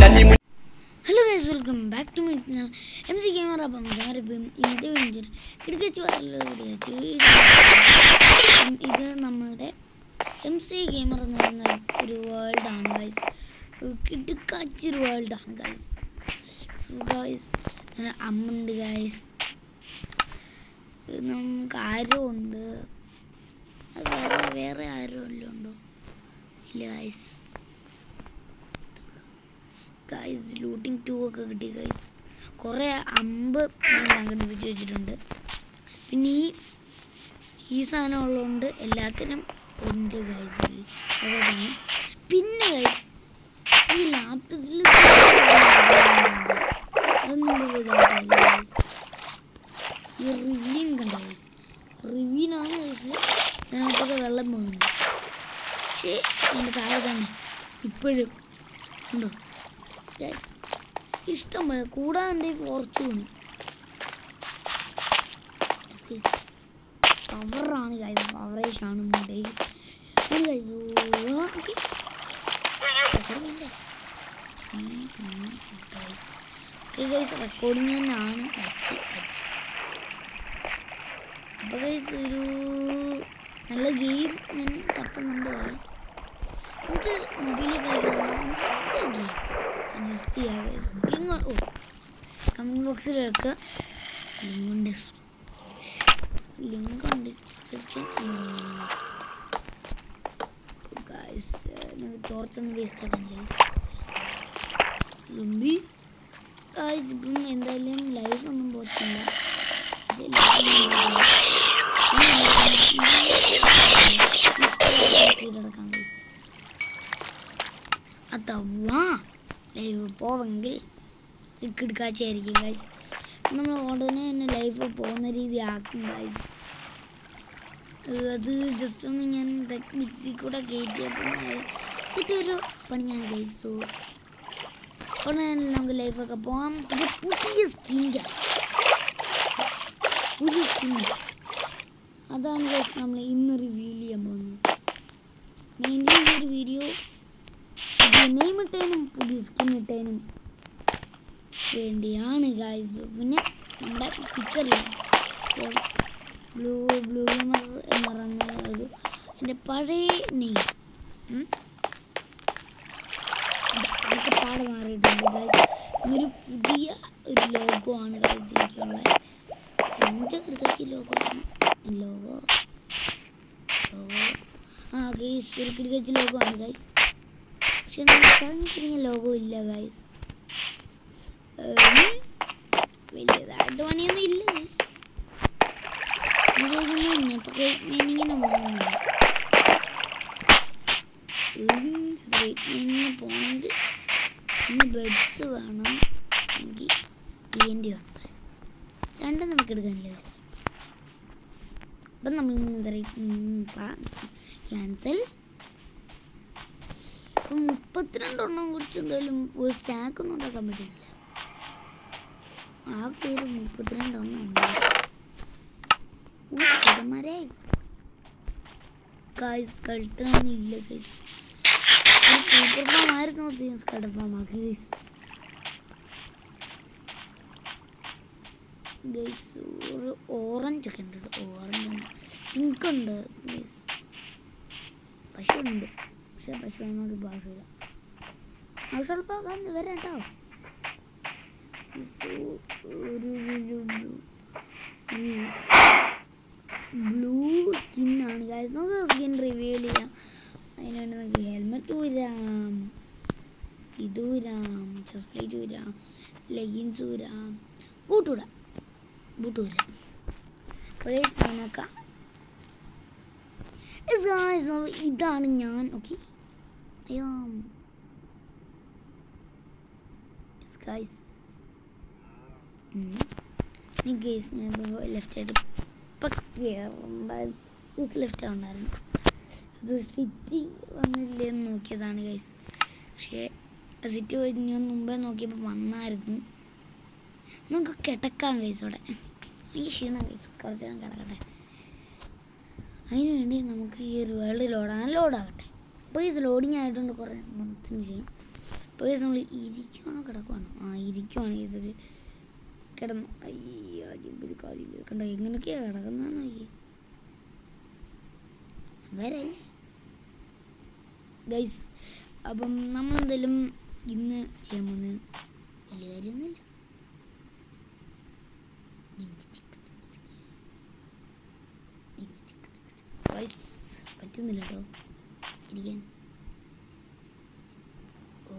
നീ മുൻ- hello guys welcome back to my channel M C camera അപ്പം ഞാനിപ്പം ഇന്ത്യ വേണ്ടി കിടക്കച്ച് പറഞ്ഞു ഇത് നമ്മളുടെ എം സി ഗെയിമർ എന്ന് പറയുന്ന ഒരു വേൾഡാണ് ഗൈസ് കിടക്കാച്ചൊരു വേൾഡാണ് ഗൈസ് സോ ഗൈസ് അമ്മുണ്ട് ഗൈസ് നമുക്ക് ആരോ ഉണ്ട് അത് വേറെ വേറെ ആരോ വല്ലതും ഉണ്ടോ ഇല്ല ഗൈസ് ഗൈസ് ലൂട്ടിങ് ടൂ ഒക്കെ കിട്ടി ഗൈസ് കുറേ അമ്പ് ഞാൻ സംഘടിപ്പിച്ച് വെച്ചിട്ടുണ്ട് പിന്നെ ഈ ഈ സാധനം ഉള്ളതുകൊണ്ട് എല്ലാത്തിനും ഉണ്ട് ഗൈസ് അതാണ് പിന്നെ ഗൈസ് ഈ ലാപ്പിസിൽ അതൊന്നും വിടാറില്ല ഗൈസ് ഈ റിവ്യൂൻ കണ്ട ഗൈസ് റിവ്യൂനാണ് ഗൈസ് ഇതിനകത്തൊക്കെ വെള്ളം പോകുന്നുണ്ട് പക്ഷേ എൻ്റെ താഴെ തന്നെ ഇപ്പോഴും ഉണ്ടോ Guys, ഇഷ്ടം പോലെ കൂടാതെ എൻ്റെ ഫോർച്യൂൺ പവറാണ് ഗൈസ് പവറേജ് ആണ് മുണ്ടേ ഗൈസ് ഗൈസ് റെക്കോർഡിങ് തന്നെയാണ് അപ്പോൾ ഗൈസ് ഒരു നല്ല ഗെയിം ഞാൻ തപ്പുന്നുണ്ട് ഗൈസ് നമുക്ക് മൊബൈലിൽ കളിക്കാവുന്ന നല്ല ഗെയിം സജസ്റ്റ് ചെയ്യാം ഗൈസ് ലിങ്ക് ഓ കമൻറ്റ് ബോക്സിൽ വെക്കുക ലിങ്ക് ഉണ്ട് ലിങ്ക് ഉണ്ട് ഡിസ്ക്രിപ്ഷൻ ഗൈസ് നിങ്ങൾക്ക് ടോർച്ചൊന്നും വേസ്റ്റ് ആക്കണില്ല ഗൈസ് ഗൈസ് ഇപ്പം എന്തായാലും ലൈഫ് ഒന്നും പോറ്റില്ല ഇത് കിടക്കാം ഗൈസ് അഥവാ ലൈവ് പോവെങ്കിൽ കിടക്കാച്ചായിരിക്കും ഗൈസ് നമ്മൾ ഉടനെ തന്നെ ലൈഫ് പോകുന്ന രീതി ആക്കും ഗൈസ് അത് ജസ്റ്റ് ഒന്ന് ഞാൻ മിക്സി കൂടെ കയറ്റിയപ്പോൾ കിട്ടിയൊരു പണിയാണ് ഗൈസ് സോ ഉടനെ തന്നെ നമുക്ക് ലൈഫൊക്കെ പോകാം പിന്നെ പുതിയ സ്കിൻ പുതിയ സ്കിൻ അതാണ് ഗൈസ് നമ്മൾ ഇന്ന് റിവ്യൂ ചെയ്യാൻ പോകുന്നത് മെയിൻലി ഈ ഒരു വീഡിയോ പുതിയ നെയിം ഇട്ടതിനും പുതിയ സ്കിൻ ഇട്ടതിനും വേണ്ടിയാണ് ഗായ്സ് പിന്നെ നമ്മുടെ പിക്ചറിൽ ബ്ലൂ ബ്ലൂ ഗെയിമർ എന്ന് പറയുന്ന ഒരു എൻ്റെ പഴയ നെയിം അതൊക്കെ പാട് മാറിയിട്ടുണ്ട് ഗായ്സ് ഇന്നൊരു പുതിയ ഒരു ലോഗോ ആണ് ഗായ്സ് എനിക്കുള്ളത് എൻ്റെ കിടക്കി ലോഗോ ആണ് ലോഗോ ലോഗോ ആ ഗൈസ് ഒരു കിടക്കച്ച് ലോഗോ ആണ് ഗൈസ് പക്ഷെ നമുക്ക് ലോഗോ ഇല്ല ഗൈസ് വലിയതായിട്ട് പണിയൊന്നും ഇല്ല ഗൈസ് ഇങ്ങനത്തെ മീനിങ്ങിന് പോകുന്നില്ല ഗ്രേറ്റ് മീനിങ്ങിന് പോകണമെങ്കിൽ ഇന്ന് ബെഡ്സ് വേണം എനിക്ക് ടി വേണം രണ്ടും നമുക്ക് എടുക്കാനില്ല ഗൈസ് അപ്പം നമ്മൾ ഇന്ന് ക്യാൻസൽ അപ്പം മുപ്പത്തിരണ്ടെണ്ണം കുറിച്ച് എന്തായാലും ഒരു സ്റ്റാക്ക് ഒന്നും ഉണ്ടാക്കാൻ പറ്റുന്നില്ല ആ പേര് മുപ്പത്തിരണ്ടെണ്ണം ഉണ്ട് ചേട്ടന്മാരെ ഗൈസ് കളിട്ടൊന്നുമില്ല ഗൈസ് ഒരു സൂപ്പർ ഫാം ആയിരുന്നു ജീൻസ് കട ഫാം ആക്കി ഗൈസ് ഗൈസ് ഒരു ഓറഞ്ച് ഒക്കെ ഉണ്ട് ഓറഞ്ച് പിങ്ക് ഉണ്ട് ഗൈസ് പശു ഉണ്ട് പക്ഷെ പശു നമുക്ക് ഭാഷയില്ല അത് സ്വല്പം വന്ന് വരാം കേട്ടോ ഒരു ബ്ലൂ സ്കിന്നാണ് ഗൈസ് നമുക്ക് സ്കിൻ റിവ്യൂ ചെയ്യാം അതിനുവേണ്ടി നമുക്ക് ഹെൽമെറ്റ് ഊരാം ഇത് ഊരാം ചെസ്റ്റ് പ്ലേറ്റ് ഊരാം ലെഗിൻസ് ഊരാം ബൂട്ട് ഊരാം ബൂട്ട് ഊരാം ഒരേ സ്കിന്നൊക്കെ ഇതാണ് ഞാൻ ഓക്കെ അയ്യോ ഗൈസ് ഈ ഗേസ് ഞാൻ ലെഫ്റ്റ് ആയിട്ട് ഇപ്പം കയറുമ്പോൾ ലെഫ്റ്റ് ഉണ്ടായിരുന്നു അത് സിറ്റി വന്നില്ലെന്ന് നോക്കിയതാണ് ഗൈസ് പക്ഷേ സിറ്റി ഞാൻ മുമ്പേ നോക്കിയപ്പോൾ വന്നായിരുന്നു നമുക്ക് കിടക്കാം ഗൈസ് അവിടെ ഈ ക്ഷീണം ഗൈസ് കുറച്ച് നേരം കിടക്കട്ടെ അതിന് വേണ്ടി നമുക്ക് ഈ ഒരു വേൾഡ് ലോഡാണ് ലോഡാകട്ടെ അപ്പോൾ ഇത് ലോഡിങ് ആയിട്ടുണ്ട് കുറേ months ന് ശേഷം ഇപ്പോൾ നമ്മൾ ഇരിക്കുവാണോ കിടക്കുവാണോ ആ ഇരിക്കുവാണ് ഗൈസ് ഒരു കിടന്നു അയ്യോ ഇത് കാര്യം കണ്ടോ എങ്ങനെയൊക്കെയാണ് കിടക്കുന്നതെന്ന് നോക്കി വരല്ലേ ഗൈസ് അപ്പം നമ്മളെന്തായാലും ഇന്ന് ചെയ്യാൻ പോകുന്നത് വലിയ കാര്യമൊന്നുമില്ല ഗൈസ് പറ്റുന്നില്ല കേട്ടോ ഇരിക്കാൻ ഓ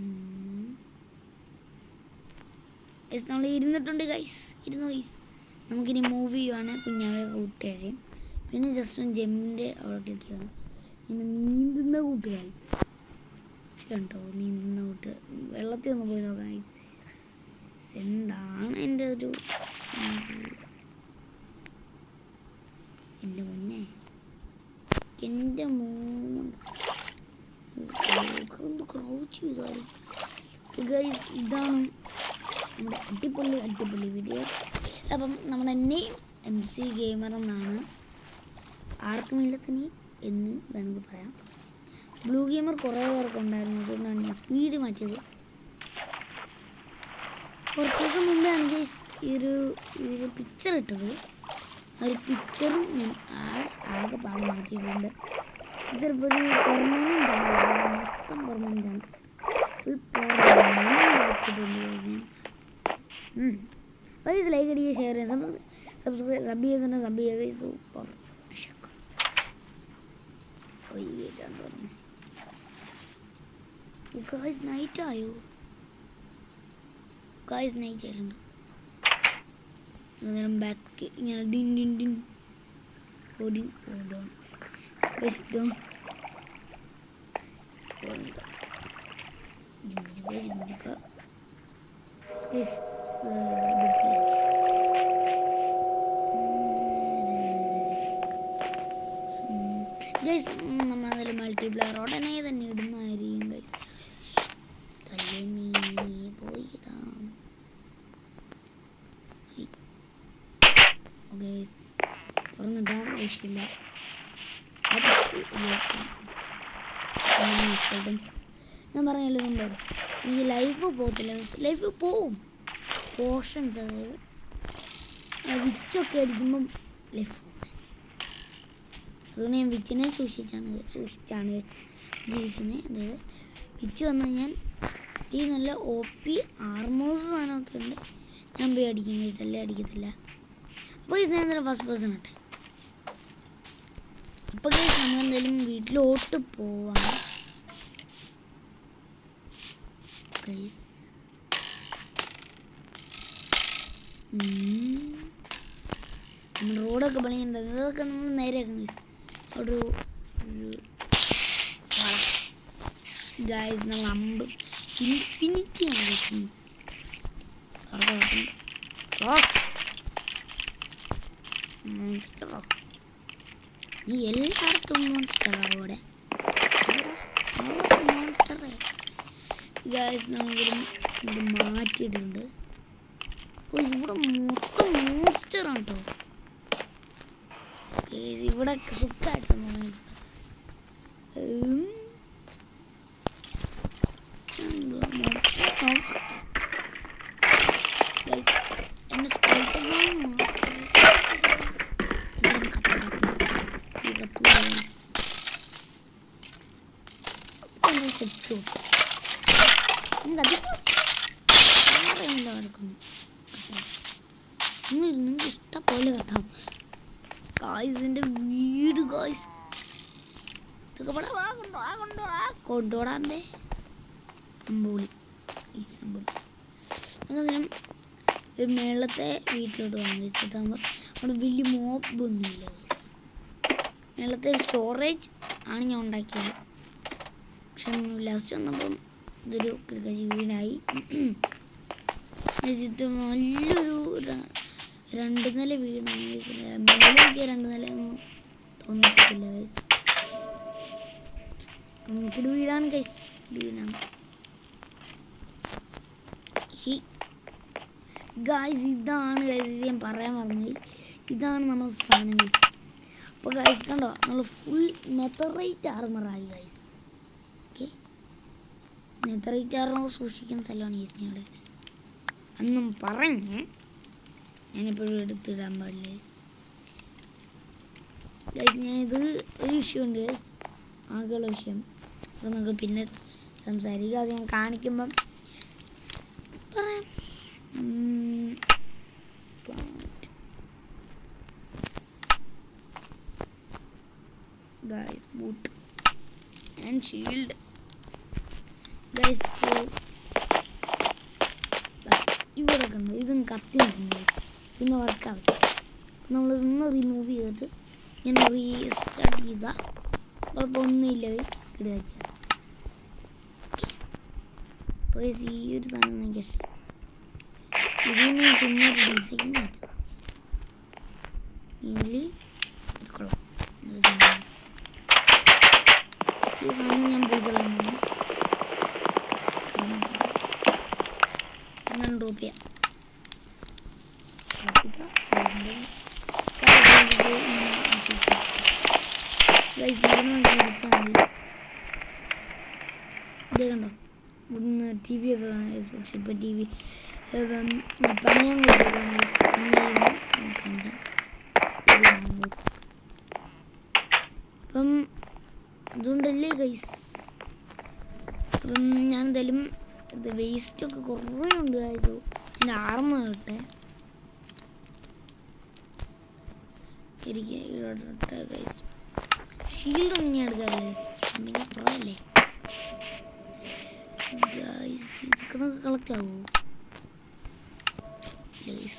ഗൈസ് നമ്മൾ ഇരുന്നിട്ടുണ്ട് ഗൈസ് ഇരുന്നു ഗൈസ് നമുക്കിനി മൂവ് ചെയ്യുവാണ് കുഞ്ഞാവെ കൂട്ടുകാരെ പിന്നെ ജസ്റ്റ് ഒന്ന് ജെമ്മിൻ്റെ അവിടെ ക്ലിക്ക് ചെയ്യണം ഇങ്ങനെ നീന്തുന്ന കൂട്ട് ഗൈസ് കണ്ടോ നീന്തുന്ന കൂട്ട് വെള്ളത്തിൽ ഒന്ന് പോയി നോക്കാം ഗൈസ് എന്താണ് എൻ്റെ ഒരു എൻ്റെ മുന്നേ എൻ്റെ മൂന്ന് ഒന്ന് ക്രൗച്ച് ചെയ്താലും ഗൈസ് ഇതാണ് നമ്മുടെ അടിപൊളി അടിപൊളി വീഡിയോ അപ്പം നമ്മുടെ നെയിം എം സി ഗെയിമർ എന്നാണ് ആർക്കും ഇല്ലത്തിന് എന്ന് വേണമെങ്കിൽ പറയാം ബ്ലൂ ഗെയിമർ കുറേ പേർക്ക് ഉണ്ടായിരുന്നു അതുകൊണ്ടാണ് ഞാൻ സ്പീഡ് മാറ്റിയത് കുറച്ച് ദിവസം മുമ്പാണ് ഗൈസ് ഈ ഒരു ഈ ഒരു പിക്ചർ ഇട്ടത് ആ ഒരു പിക്ചറും ഞാൻ ആ- ആകെ പാട് മാറ്റിയിട്ടുണ്ട് പിക്ചർ ഇപ്പോൾ ഒരു പെർമനൻ്റ് ആണ് guys. മൊത്തം പെർമനൻ്റ് ആണ് ഫുൾ പെർമനൻ്റ് ആക്കിയിട്ടുണ്ട് guys ഞാൻ വൈസ് ലൈക്ക് അടിക്കുക ഷെയർ ചെയ്യുക സബ്സ്ക്രൈബ് സബ് ചെയ്യുന്നുണ്ട് സബ് ചെയ്യുക സൂപ്പർ ഗായ്സ് നൈറ്റ് ആയോ ഗായ്സ് നൈറ്റ് ആയിട്ടുണ്ട് അന്നേരം ബാക്ക് ഇങ്ങനെ ഡിൻ ഡിൻ ഡിൻ ഓടി ഓ ഡോൺ ഗൈസ് ഡോൺ ജിംജിക്ക ജിംജിക്ക ഗൈസ് ഗൈസ് നമ്മളതിൽ മൾട്ടിപ്ലെയർ ഉടനെ തന്നെ ഇടുന്നതായിരിക്കും ഗൈസ് കല്ലേമീ പോയിടാം ഗൈസ് തുറന്നിടാൻ ആവശ്യമില്ല അത് ഇയാൾക്കും. അങ്ങനെ ഇഷ്ടപ്പെടും. ഞാൻ പറഞ്ഞല്ലോ മുമ്പ് എനിക്ക് ലൈഫ് പോകത്തില്ല ലൈഫ് പോവും പോർഷൻസ് അതായത് ആ വിച്ചൊക്കെ അടിക്കുമ്പം ലൈഫ് അതുകൊണ്ട് ഞാൻ വിച്ചിനെ സൂക്ഷിച്ചാണ് സൂക്ഷിച്ചാണ് ജീവിക്കുന്നത് അതായത് വിച്ച് വന്നു ഞാൻ ഈ നല്ല ഒ പി ആർമോസ് സാധനമൊക്കെ ഉണ്ട് ഞാൻ പോയി അടിക്കും ഗൈസല്ലേ അടിക്കത്തില്ല അപ്പോൾ ഇത് ഞാൻ ഫസ്റ്റ് പേഴ്സൺ ഇട്ടെ അപ്പോൾ ഗൈസ് നമ്മൾ എന്തായാലും വീട്ടിലോട്ട് പോവാം ഗൈസ് നമ്മൾ റോഡൊക്കെ പണിയുണ്ട് അതൊക്കെ നമ്മൾ നേരെയാക്കും ഗൈസ് ഒരു ഒരു ഗൈസ് നമ്മൾ അമ്പ് ഇൻഫിനിറ്റി ആണ് ഗൈസ് മോൺസ്റ്ററോ നീ എല്ലായിടത്തും മോൺസ്റ്ററോ അവിടെ മോൺസ്റ്ററേ ഗൈസ് നമ്മളിവിടെ ഇത് മാറ്റിയിട്ടുണ്ട് ഓ ഇവിടെ മൊത്തം മോൺസ്റ്ററാണ് കേട്ടോ ഗൈസ് ഇവിടെ സുഖമായിട്ട് എന്നെ സ്കൈറ്റ് നിങ്ങൾക്ക് ഇഷ്ടപോലെ കത്താം ഗായ്സിന്റെ വീട് ഗായ്സ് ഇതൊക്കെ ഇവിടെ വാ, കൊണ്ടുവാ, കൊണ്ടുവാ. കൊണ്ടുപോടാണ്ടേ അമ്പൂളി ഈ അമ്പൂളി അങ്ങനെ ഒരു മേളത്തെ വീട്ടിലോട്ട് പോകാം ഗൈസ് അതാകുമ്പോൾ അവിടെ വലിയ മോപ്പൊന്നുമില്ല ഗൈസ് മേളത്തെ ഒരു സ്റ്റോറേജ് ആണ് ഞാൻ ഉണ്ടാക്കിയത് പക്ഷെ ലാസ്റ്റ് വന്നപ്പം ഇതൊരു ക്രിക്കറ്റ് വീടായി ഇത് നല്ലൊരു ര- രണ്ട് നില വീടാണ് ഗൈസ് മേലേക്ക് രണ്ട് നില ഒന്നും തോന്നിട്ടില്ല ഗൈസ് നമുക്കൊരു വീടാണ് ഗൈസ് വീടാണ് ഈ ഗായ്സ് ഇതാണ് ഗൈസ് ഇത് ഞാൻ പറയാൻ പറഞ്ഞത് ഇതാണ് നമ്മൾ സാധനം ഗൈസ് അപ്പോൾ ഗൈസ് കണ്ടോ നമ്മൾ ഫുൾ മെത്തറൈറ്റ് ആർമറായി ഗൈസ് ഓക്കെ നെത്രൈറ്റ് ആർമർ സൂക്ഷിക്കുന്ന സ്ഥലമാണ് ഗൈസ് ഞാൻ ഇവിടെ അന്നും പറഞ്ഞ് ഞാനിപ്പോഴും എടുത്തിടാൻ പാടില്ല ഗൈസ് ഗൈസ് ഞാൻ ഇത് ഒരു വിഷയമുണ്ട് ഗൈസ് ആകെയുള്ള വിഷയം അപ്പോൾ നമുക്ക് പിന്നെ സംസാരിക്കാം അത് ഞാൻ കാണിക്കുമ്പം പറയാം ഉം, guys boot and shield guys so ഇവിടെ കണ്ടു ഇതും കത്തി നിൽക്കുന്നു പിന്നെ വർക്കാവില്ല നമ്മളിതൊന്ന് റിമൂവ് ചെയ്തിട്ട് ഞാൻ റീസ്റ്റാർട്ട് ചെയ്താൽ കുഴപ്പമൊന്നുമില്ല ഗൈസ് കിടുക വെച്ചാൽ അപ്പോൾ guys, ഈ ഒരു സാധനം എനിക്ക് ഇഷ്ടം ഇതിന് പിന്നെ ഒരു ഡിസൈൻ വെച്ചതാണ് മെയിൻലി കൊള്ളാം നല്ല സാധനം. ഈ സാധനം ഞാൻ പോയി കളയുന്നു ഞാൻ ഡ്രോപ്പ് ചെയ്യാം Drop ചെയ്താ വീണ്ടും Guys, ഇവിടുന്ന് നമുക്ക് എടുക്കാം guys. ഇതേ കണ്ടോ ഇവിടുന്ന് ടി വി ഒക്കെ കാണാം guys. പക്ഷെ ഇപ്പം ടി വി പണിയാൻ കൊടുക്കുകയാണ് കാണിക്കാം ഇതാണ് guys. അപ്പം അതുകൊണ്ടല്ലേ ഗൈസ് അപ്പം ഞാൻ എന്തായാലും ഇത് വേസ്റ്റൊക്കെ കുറേ ഉണ്ട് ആയത് എൻ്റെ ആർമ കിട്ടെ ഇരിക്കട്ടെ ഗൈസ് ഷീൽഡൊന്നും ഞാൻ എടുക്കാറില്ല പിന്നെ കുറവല്ലേ ഗൈസ് ഇതൊക്കെ കളക്ട് ആവുമോ ഗൈസ്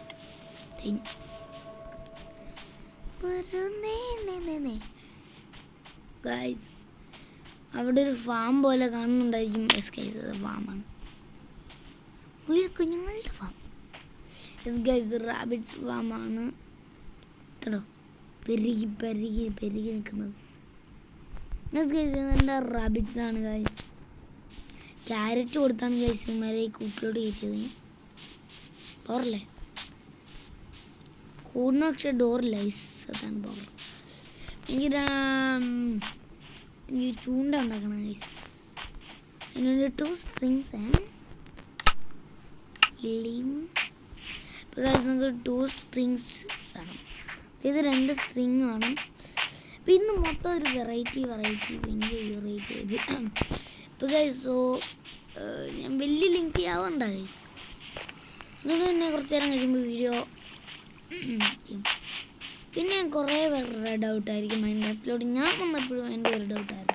ഗൈസ് അവിടെ ഒരു ഫാം പോലെ കാണുന്നുണ്ടായിരിക്കും എസ് ഗൈസ് അത് ഫാമാണ് മുയൽ കുഞ്ഞുങ്ങളുടെ ഫാം എസ് ഗൈസ് റാബിറ്റ്സ് ഫാമാണ് കേട്ടോ പെരുകി പെരുകി പെരുകി നിൽക്കുന്നത് എസ് ഗൈസ് എൻ്റെ റാബിറ്റ്സ് ആണ് ഗൈസ് ക്യാരറ്റ് കൊടുത്താണ് ഗൈസ് ഇമാരെ ഈ കൂട്ടിലോട്ട് കയറ്റിയത് ഡോറല്ലേ കൂടിന് പക്ഷെ ഡോറില്ല ഗൈസ് അതാണ് ഡോർ എനിക്ക് ഈ ചൂണ്ട ഉണ്ടാക്കണം ഗൈസ് അതിനുവേണ്ടി ടു സ്ട്രിങ്സ് ആൻഡ് ലീം ഇപ്പോൾ ഗൈസ് നമുക്ക് ടു സ്ട്രിങ്സ് വേണം ഇത് രണ്ട് സ്ട്രിങ് വേണം അപ്പം ഇന്ന് മൊത്തം ഒരു വെറൈറ്റി വെറൈറ്റി ഭയങ്കര വെറൈറ്റി ആയത് ഇപ്പോൾ ഗൈസ് സോ ഞാൻ വലിയ ലിങ്ക് ആവണ്ട ഗൈസ് അതുകൊണ്ട് തന്നെ കുറച്ച് നേരം കഴിയുമ്പോൾ വീഡിയോ ചെയ്യും പിന്നെ ഞാൻ കുറേ പേരുടെ ഡൗട്ടായിരിക്കും മൈൻഡ് ക്രാഫ്റ്റിലോട്ട് ഞാൻ വന്നപ്പോഴും എൻ്റെ ഒരു ഡൗട്ടായിരുന്നു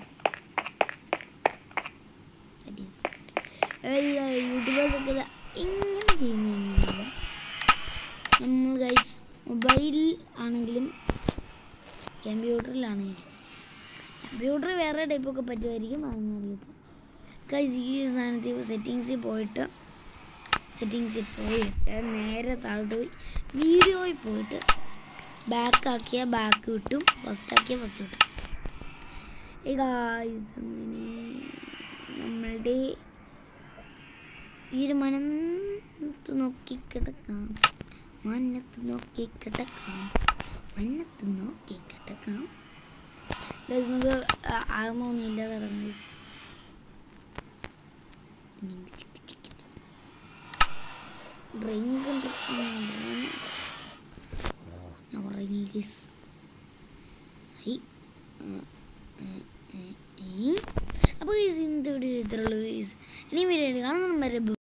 യൂട്യൂബേഴ്സൊക്കെ ഇത് എങ്ങനെ ചെയ്യുന്നു നമ്മൾ ഗൈസ് മൊബൈൽ ആണെങ്കിലും കമ്പ്യൂട്ടറിലാണെങ്കിലും കമ്പ്യൂട്ടർ വേറെ ടൈപ്പൊക്കെ പറ്റുമായിരിക്കും അതൊന്നും അറിയത്തില്ല ഗൈസ് ഈ സാധനത്തിൽ സെറ്റിങ്സിൽ പോയിട്ട് സെറ്റിങ്സിൽ പോയിട്ട് നേരെ താഴോട്ട് പോയി വീഡിയോയിൽ പോയിട്ട് ബാക്ക് ആക്കിയ ബാക്ക് കിട്ടും ഫസ്റ്റ് ആക്കിയ ഫസ്റ്റ് കിട്ടും ഈ ഗായ്സ് അങ്ങനെ നമ്മളുടെ ഈ ഒരു മനത്ത് നോക്കി കിടക്കാം മനത്ത് നോക്കി കിടക്കാം മനത്ത് നോക്കി കിടക്കാം Guys, നമുക്ക് ആർമൊന്നും ഇല്ലാതെ ഇറങ്ങി ഡ്രിങ്ക് ഞാൻ ഉറങ്ങി ഗീസ് അപ്പോൾ ഗീസ് ഇന്നത്തെ വീഡിയോ ഇത്രയുള്ളൂ ഗീസ് ഇനി വീഡിയോ കാണുന്ന വരെ